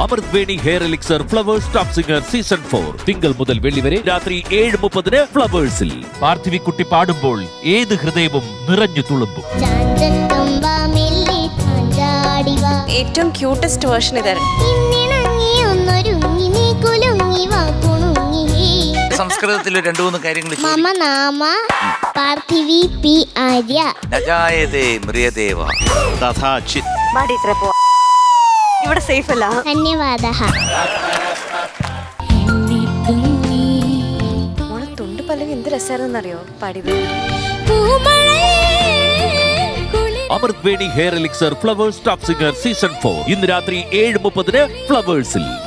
അമൃത് Veni hair elixir Flowers top singer season four തിങ്കൾ മുതൽ വെള്ളി വരെ രാത്രി ഏഴ് മുപ്പതിന് ഫ്ലവേഴ്സിൽ പാർത്ഥിവിക്കുട്ടി പാടുമ്പോൾ ഏത് ഹൃദയവും നിറഞ്ഞു തുളുമ്പും ചാഞ്ചത്തുമ്പാമെല്ലി ചാഞ്ചാടിവാ. ഏറ്റവും ക്യൂട്ടസ്റ്റ് വേർഷൻ ഇതായിരുന്നു ഇന്നിണങ്ങി ഒന്നൊരുങ്ങി നീ കുലുങ്ങി വാ കുണുങ്ങി. സംസ്കൃതത്തിൽ രണ്ടു മൂന്ന് കാര്യങ്ങൾ മമ നാമ പാർത്ഥിവി പി ആര്യ നജായതേ മ്രിയദേവ തഥാചിത് വാ ടീച്ചറെ പോ ഇവിടെ സേഫ് അല്ല ധന്യവാദ മോളെ തൊണ്ട് പല്ലവി എന്ത് രസമായിരുന്നു അറിയോ പാടിയത് Amrut Veni hair elixir Flowers top singer season four ഇന്ന് രാത്രി ഏഴ് മുപ്പതിന് ഫ്ലവേഴ്സിൽ